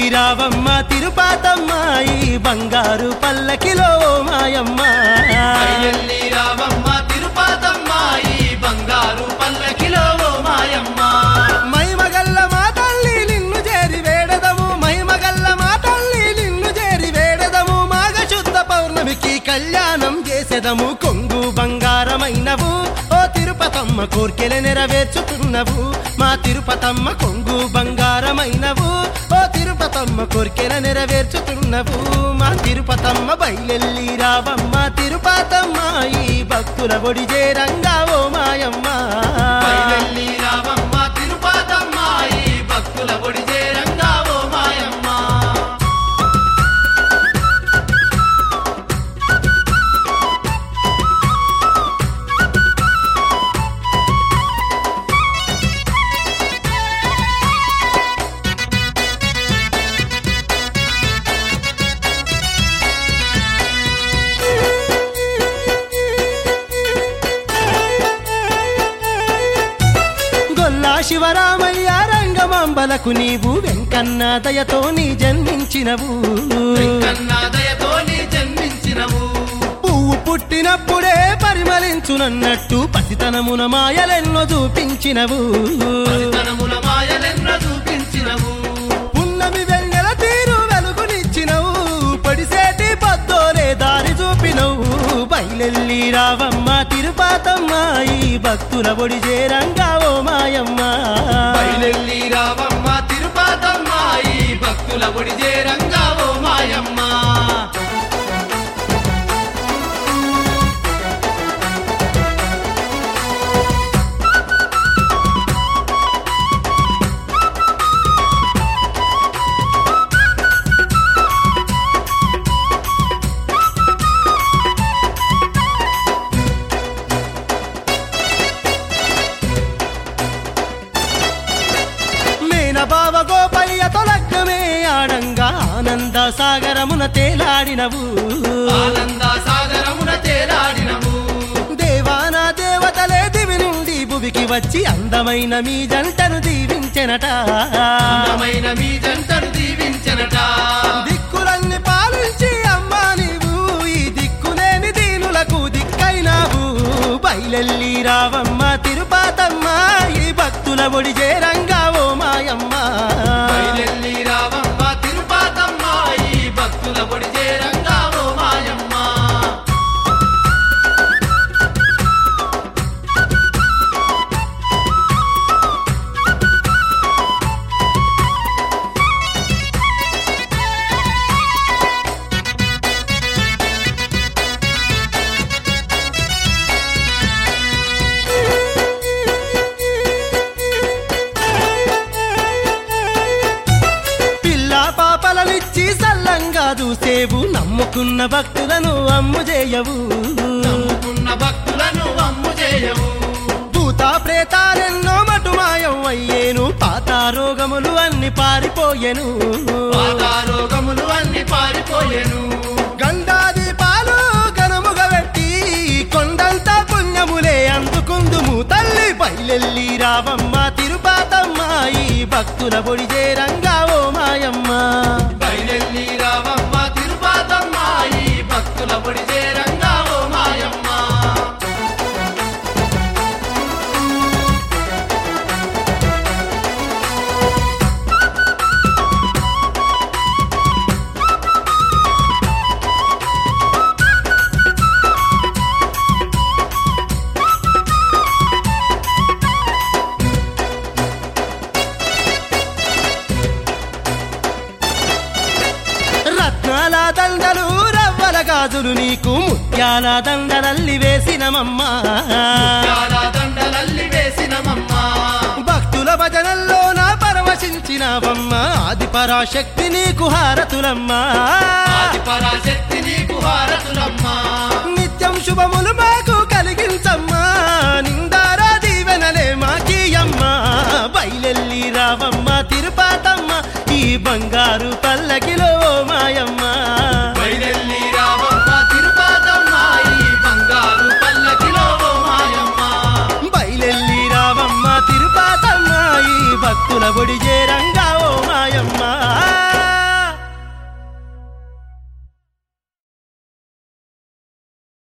రావమ్మ తిరుపాతమ్మ ఈ బంగారు పల్లకిలో ఓ మాయమ్మ బయలెల్లి రావమ్మ తిరుపాతమ్మ ఈ బంగారు పల్లకిలో ఓ మాయమ్మ మైమగల్ల మా తల్లి నిన్ను చేరి వేడదము మైమగల్ల మా తల్లి నిన్ను చేరి వేడదము మాఘ శుద్ధ పౌర్ణమికి కళ్యాణం చేసేదము కొంగు బంగారమైనవు ఓ తిరుపతమ్మ కోర్కెల నెరవేర్చుతున్నవు మా తిరుపతమ్మ కొంగు బంగారమైనవు ఓ తిరుపతమ్మ కోర్కెల నెరవేర్చుతున్నవు మా తిరుపతమ్మ బయలెల్లి రావమ్మ తిరుపతమ్మ ఈ భక్తుల ఒడి చేరంగా ఓ మాయమ్మ బయలెల్లి రావమ్మ తిరుపాతమ్మ ఈ భక్తుల ఒడి చేరంగా ఓ మాయమ్మ గొల్లా శివరామయ్య రంగమాంబలకు నీవు వెంకన్న దయతో నీ జన్మించినవు కన్నా దయతో నీ జన్మించినవు పువ్వు పుట్టినప్పుడే పరిమళించునన్నట్టు పసితనమున మాయలెన్నో చూపించినవు తనముల మాయలెన్న చూపించినవు పున్నమి వెన్నెల తీరు వెలుగునిచ్చినవు పడిసేటి పద్దోలే దారి చూపినవు బయలెల్లి రావమ్మ తిరుపాతమ్మ ఈ భక్తుల ఒడి చేరంగా ఓ మాయమ్మ బయలెల్లి రావమ్మ తిరుపాతమ్మ ఈ భక్తుల ఒడి చేరంగా ఓ మాయమ్మ మేన బావ గోపయ్య తొలగ్గమే ఆడంగా ఆనంద సాగరమున తేలాడినవు ఆనంద సాగరమున తేలాడినము దేవానా దేవతలే దివి నుండి భువికి వచ్చి అందమైన మీ జంటను దీవించెనట అందమైన మీ జంటను దీవించనట దిక్కులన్నీ పాలించి అమ్మా నీవు ఈ దిక్కులేని దీనులకు దిక్కైనావు బయలెల్లి రావమ్మ తిరుపాతమ్మ ఈ భక్తుల ఒడి చేరంగా ఓ మాయమ్మ బయలెల్లి రావమ్మ తిరుపాతమ్మ ఈ భక్తుల ఒడి చేరంగా ఓ మాయమ్మ పిల్ల పాపలనిచ్చి సల్లంగా చూసేవు నమ్ముకున్న భక్తులను అమ్ము చేయవు నమ్ముకున్న భక్తులను అమ్ము చేయవు భూత ప్రేతాలెన్నో మటుమాయం అయ్యేను పాత రోగములు అన్ని పారిపోయెను రోగములు అన్ని పారిపోయెను గండాది పాలు గనముగ పెట్టి కొండంత పుణ్యములే అందుకుందుము తల్లి బయలెల్లి రావమ్మ తిరుపాతమ్మ ఈ భక్తుల పొడి చేరంగా ఓ మాయమ్మ బయలెల్లి రావమ్మ తిరుపాతమ్మ ఈ భక్తుల ఒడి చేరంగా ఓ మాయమ్మ రత్నాల దండలు రవ్వల గాజులు నీకు ముత్యాల దండలల్లి వేసినమమ్మా చాలా దండలల్లి వేసినమమ్మ భక్తుల భజనల్లో నా పరవశించినవమ్మ ఆది పరాశక్తి నీకు హారతులమ్మా ఆది పరాశక్తి నీకు హారతులమ్మ నిత్యం శుభములు మాకు కలిగించమ్మా నిందారా దీవెనలే మాకీయమ్మా బయలెల్లి రావమ్మ తిరుపాతమ్మ ఈ బంగారు పల్లకిలో ఓ మాయమ్మ బయలెల్లి రావమ్మ తిరుపాతమ్మ ఈ బంగారు పల్లకిలో ఓ మాయమ్మ బయలెల్లి రావమ్మ తిరుపాతమ్మ ఈ భక్తుల ఒడి చేరంగా ఓ మాయమ్మ